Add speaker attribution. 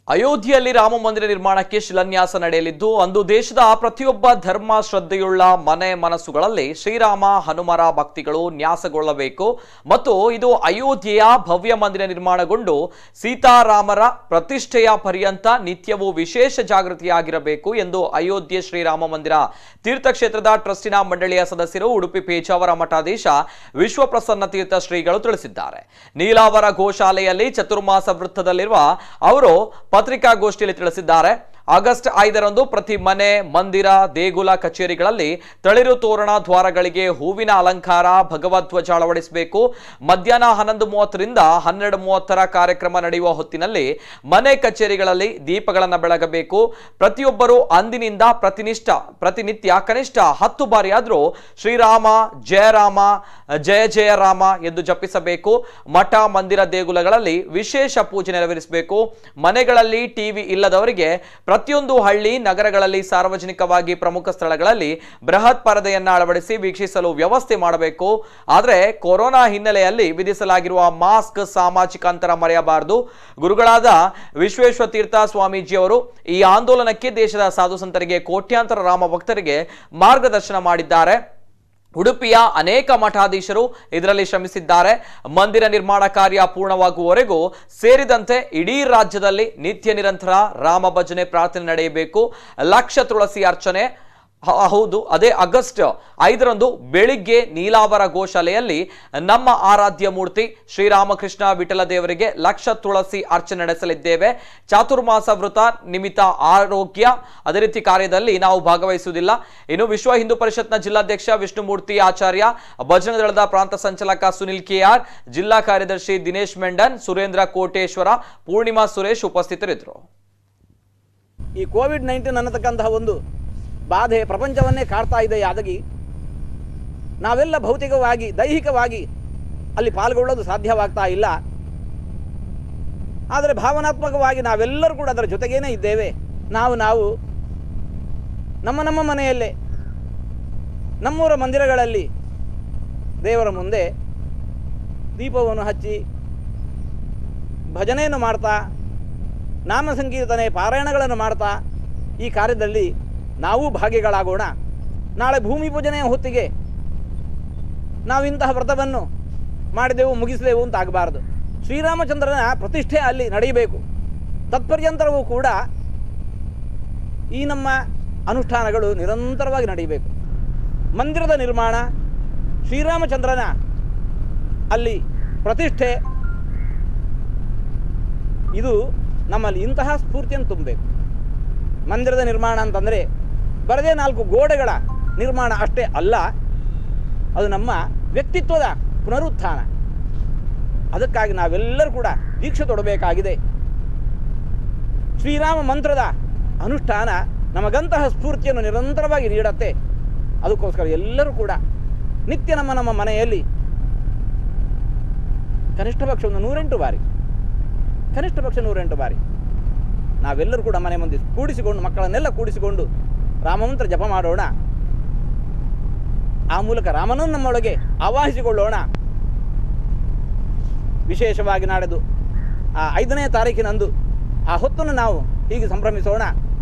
Speaker 1: ಅಯೋಧ್ಯೆಯಲ್ಲಿ ರಾಮ ಮಂದಿರ ನಿರ್ಮಾಣಕ್ಕೆ ಶಿಲಾನ್ಯಾಸ ನಡೆಯಲಿದ್ದು ಅಂದು ದೇಶದ ಪ್ರತಿಯೊಬ್ಬ ಧರ್ಮ ಶ್ರದ್ಧೆಯುಳ್ಳ ಮನೆ ಮನಸ್ಸುಗಳಲ್ಲಿ ಶ್ರೀರಾಮ ಹನುಮರ ಭಕ್ತಿಗಳು ನ್ಯಾಸಗೊಳ್ಳಬೇಕು ಮತ್ತು ಇದು ಅಯೋಧ್ಯೆಯ ಭವ್ಯ ಮಂದಿರ ನಿರ್ಮಾಣಗೊಂಡು ಸೀತಾರಾಮರ ಪ್ರತಿಷ್ಠೆಯ ಪರ್ಯಂತ ನಿತ್ಯವೂ ವಿಶೇಷ ಜಾಗೃತಿಯಾಗಿರಬೇಕು ಎಂದು ಅಯೋಧ್ಯೆ ಶ್ರೀರಾಮ ಮಂದಿರ ತೀರ್ಥಕ್ಷೇತ್ರದ ಟ್ರಸ್ಟಿನ ಮಂಡಳಿಯ ಸದಸ್ಯರು ಉಡುಪಿ ಪೇಜಾವರ ಮಠಾಧೀಶ ವಿಶ್ವಪ್ರಸನ್ನ ತೀರ್ಥ ಶ್ರೀಗಳು ತಿಳಿಸಿದ್ದಾರೆ ನೀಲಾವರ ಗೋಶಾಲೆಯಲ್ಲಿ ಚತುರ್ಮಾಸ ವೃತ್ತದಲ್ಲಿರುವ ಅವರು ಪತ್ರಿಕಾಗೋಷ್ಠಿಯಲ್ಲಿ ತಿಳಿಸಿದ್ದಾರೆ ಆಗಸ್ಟ್ ಐದರಂದು ಪ್ರತಿ ಮನೆ ಮಂದಿರ ದೇಗುಲ ಕಚೇರಿಗಳಲ್ಲಿ ತಳಿರು ತೋರಣ ದ್ವಾರಗಳಿಗೆ ಹೂವಿನ ಅಲಂಕಾರ ಭಗವಧ್ವಜ ಅಳವಡಿಸಬೇಕು ಮಧ್ಯಾಹ್ನ ಹನ್ನೊಂದು ಮೂವತ್ತರಿಂದ ಹನ್ನೆರಡು ಮೂವತ್ತರ ಕಾರ್ಯಕ್ರಮ ನಡೆಯುವ ಹೊತ್ತಿನಲ್ಲಿ ಮನೆ ಕಚೇರಿಗಳಲ್ಲಿ ದೀಪಗಳನ್ನು ಬೆಳಗಬೇಕು ಪ್ರತಿಯೊಬ್ಬರು ಅಂದಿನಿಂದ ಪ್ರತಿನಿಷ್ಠ ಪ್ರತಿನಿತ್ಯ ಕನಿಷ್ಠ ಹತ್ತು ಬಾರಿ ಆದರೂ ಶ್ರೀರಾಮ ಜಯರಾಮ ಜಯ ಜಯ ರಾಮ ಎಂದು ಜಪಿಸಬೇಕು ಮಠ ಮಂದಿರ ದೇಗುಲಗಳಲ್ಲಿ ವಿಶೇಷ ಪೂಜೆ ನೆರವೇರಿಸಬೇಕು ಮನೆಗಳಲ್ಲಿ ಟಿವಿ ಇಲ್ಲದವರಿಗೆ ಪ್ರತಿಯೊಂದು ಹಳ್ಳಿ ನಗರಗಳಲ್ಲಿ ಸಾರ್ವಜನಿಕವಾಗಿ ಪ್ರಮುಖ ಸ್ಥಳಗಳಲ್ಲಿ ಬೃಹತ್ ಪರದೆಯನ್ನ ಅಳವಡಿಸಿ ವೀಕ್ಷಿಸಲು ವ್ಯವಸ್ಥೆ ಮಾಡಬೇಕು ಆದರೆ ಕೊರೋನಾ ಹಿನ್ನೆಲೆಯಲ್ಲಿ ವಿಧಿಸಲಾಗಿರುವ ಮಾಸ್ಕ್ ಸಾಮಾಜಿಕ ಅಂತರ ಮರೆಯಬಾರದು ಗುರುಗಳಾದ ವಿಶ್ವೇಶ್ವರ ತೀರ್ಥ ಸ್ವಾಮೀಜಿಯವರು ಈ ಆಂದೋಲನಕ್ಕೆ ದೇಶದ ಸಾಧು ಸಂತರಿಗೆ ಕೋಟ್ಯಾಂತರ ರಾಮ ಭಕ್ತರಿಗೆ ಮಾರ್ಗದರ್ಶನ ಮಾಡಿದ್ದಾರೆ ಉಡುಪಿಯ ಅನೇಕ ಮಠಾಧೀಶರು ಇದರಲ್ಲಿ ಶ್ರಮಿಸಿದ್ದಾರೆ ಮಂದಿರ ನಿರ್ಮಾಣ ಕಾರ್ಯ ಪೂರ್ಣವಾಗುವವರೆಗೂ ಸೇರಿದಂತೆ ಇಡೀ ರಾಜ್ಯದಲ್ಲಿ ನಿತ್ಯ ನಿರಂತರ ರಾಮ ಭಜನೆ ಪ್ರಾರ್ಥನೆ ನಡೆಯಬೇಕು ಲಕ್ಷ ತುಳಸಿ ಅರ್ಚನೆ ಹ- ಹೌದು ಅದೇ ಆಗಸ್ಟ್ ಐದರಂದು ಬೆಳಿಗ್ಗೆ ನೀಲಾವರ ಗೋಶಾಲೆಯಲ್ಲಿ ನಮ್ಮ ಆರಾಧ್ಯ ಮೂರ್ತಿ ಶ್ರೀರಾಮಕೃಷ್ಣ ವಿಠಲ ದೇವರಿಗೆ ಲಕ್ಷ ತುಳಸಿ ಅರ್ಚನೆ ನಡೆಸಲಿದ್ದೇವೆ ಚಾತುರ್ಮಾಸ ವೃತ ನಿಮಿತ್ತ ಆರೋಗ್ಯ ಅದೇ ರೀತಿ ಕಾರ್ಯದಲ್ಲಿ ನಾವು ಭಾಗವಹಿಸುವುದಿಲ್ಲ ಇನ್ನು ವಿಶ್ವ ಹಿಂದೂ ಪರಿಷತ್ನ ಜಿಲ್ಲಾಧ್ಯಕ್ಷ ವಿಷ್ಣುಮೂರ್ತಿ ಆಚಾರ್ಯ ಭಜನ ದಳದ ಪ್ರಾಂತ ಸಂಚಾಲಕ ಸುನಿಲ್ ಕೆಆರ್ ಜಿಲ್ಲಾ ಕಾರ್ಯದರ್ಶಿ ದಿನೇಶ್ ಮೆಂಡನ್ ಸುರೇಂದ್ರ ಕೋಟೇಶ್ವರ ಪೂರ್ಣಿಮಾ ಸುರೇಶ್ ಉಪಸ್ಥಿತರಿದ್ದರು
Speaker 2: ಈ ಕೋವಿಡ್ ನೈನ್ಟೀನ್ ಅನ್ನತಕ್ಕಂತಹ ಒಂದು ಬಾಧೆ ಪ್ರಪಂಚವನ್ನೇ ಕಾಡ್ತಾ ಇದೆ ಯಾದಗಿ ನಾವೆಲ್ಲ ಭೌತಿಕವಾಗಿ ದೈಹಿಕವಾಗಿ ಅಲ್ಲಿ ಪಾಲ್ಗೊಳ್ಳೋದು ಸಾಧ್ಯವಾಗ್ತಾ ಇಲ್ಲ ಆದರೆ ಭಾವನಾತ್ಮಕವಾಗಿ ನಾವೆಲ್ಲರೂ ಕೂಡ ಅದರ ಜೊತೆಗೇನೆ ಇದ್ದೇವೆ ನಾವು ನಾವು ನಮ್ಮ ನಮ್ಮ ಮನೆಯಲ್ಲೇ ನಮ್ಮೂರ ಮಂದಿರಗಳಲ್ಲಿ ದೇವರ ಮುಂದೆ ದೀಪವನ್ನು ಹಚ್ಚಿ ಭಜನೆಯನ್ನು ಮಾಡ್ತಾ ನಾಮ ಸಂಕೀರ್ತನೆ ಪಾರಾಯಣಗಳನ್ನು ಮಾಡ್ತಾ ಈ ಕಾರ್ಯದಲ್ಲಿ ನಾವು ಭಾಗಿಗಳಾಗೋಣ ನಾಳೆ ಭೂಮಿ ಪೂಜನೆಯ ಹೊತ್ತಿಗೆ ನಾವು ಇಂತಹ ವ್ರತವನ್ನು ಮಾಡಿದೆವು ಮುಗಿಸಿದೆವು ಅಂತ ಆಗಬಾರ್ದು ಶ್ರೀರಾಮಚಂದ್ರನ ಪ್ರತಿಷ್ಠೆ ಅಲ್ಲಿ ನಡೆಯಬೇಕು ತತ್ಪರ್ಯಂತರವೂ ಕೂಡ ಈ ನಮ್ಮ ಅನುಷ್ಠಾನಗಳು ನಿರಂತರವಾಗಿ ನಡೆಯಬೇಕು ಮಂದಿರದ ನಿರ್ಮಾಣ ಶ್ರೀರಾಮಚಂದ್ರನ ಅಲ್ಲಿ ಪ್ರತಿಷ್ಠೆ ಇದು ನಮ್ಮಲ್ಲಿ ಇಂತಹ ಸ್ಫೂರ್ತಿಯನ್ನು ತುಂಬಬೇಕು ಮಂದಿರದ ನಿರ್ಮಾಣ ಅಂತಂದರೆ ಬರದೇ ನಾಲ್ಕು ಗೋಡೆಗಳ ನಿರ್ಮಾಣ ಅಷ್ಟೇ ಅಲ್ಲ ಅದು ನಮ್ಮ ವ್ಯಕ್ತಿತ್ವದ ಪುನರುತ್ಥಾನ ಅದಕ್ಕಾಗಿ ನಾವೆಲ್ಲರೂ ಕೂಡ ದೀಕ್ಷೆ ತೊಡಬೇಕಾಗಿದೆ ಶ್ರೀರಾಮ ಮಂತ್ರದ ಅನುಷ್ಠಾನ ನಮಗಂತಹ ಸ್ಫೂರ್ತಿಯನ್ನು ನಿರಂತರವಾಗಿ ನೀಡುತ್ತೆ ಅದಕ್ಕೋಸ್ಕರ ಎಲ್ಲರೂ ಕೂಡ ನಿತ್ಯ ನಮ್ಮ ನಮ್ಮ ಮನೆಯಲ್ಲಿ ಕನಿಷ್ಠ ಪಕ್ಷ ಒಂದು ನೂರೆಂಟು ಬಾರಿ ಕನಿಷ್ಠ ಪಕ್ಷ ನೂರೆಂಟು ಬಾರಿ ನಾವೆಲ್ಲರೂ ಕೂಡ ಮನೆ ಮುಂದೆ ಕೂಡಿಸಿಕೊಂಡು ಮಕ್ಕಳನ್ನೆಲ್ಲ ಕೂಡಿಸಿಕೊಂಡು ರಾಮಮಂತ್ರ ಜಪ ಮಾಡೋಣ ಆ ಮೂಲಕ ರಾಮನನ್ನು ನಮ್ಮೊಳಗೆ ಆವಾಹಿಸಿಕೊಳ್ಳೋಣ ವಿಶೇಷವಾಗಿ ನಾಳೆದು ಆ ಐದನೇ ತಾರೀಕಿನಂದು ಆ ಹೊತ್ತನ್ನು ನಾವು ಹೀಗೆ ಸಂಭ್ರಮಿಸೋಣ